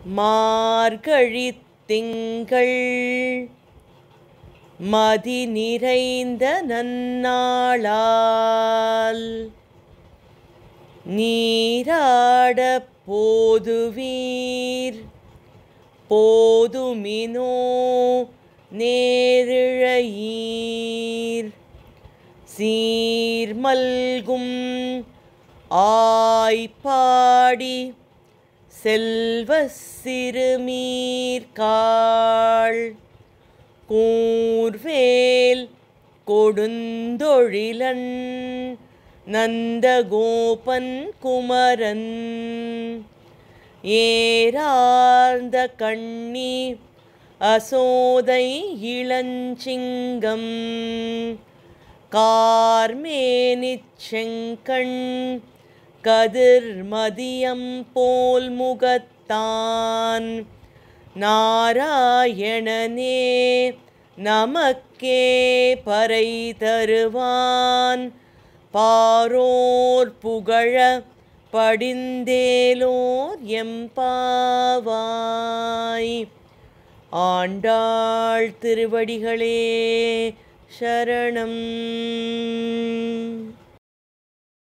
மார்கழித் திங்கள் மதி நிறைந்த நன்னாளால் நீராடப் போதுவீர் போதுமினோ நேரிழையீர் சீர்மல்கும் ஆய்ப்பாடி செல்வ சிறுமீர்காள் கூர்வேல் கொடுந்தொழிலன் நந்தகோபன் குமரன் ஏரார்ந்த கண்ணி அசோதை இளஞ்சிங்கம் கார்மேனிச் செங்கண் கதிர்மதியம் போல் முகத்தான் நாராயணனே நமக்கே பறை தருவான் பாரோர் புகழ படிந்தேலோர் எம்பாவாய் ஆண்டாள் திருவடிகளே சரணம்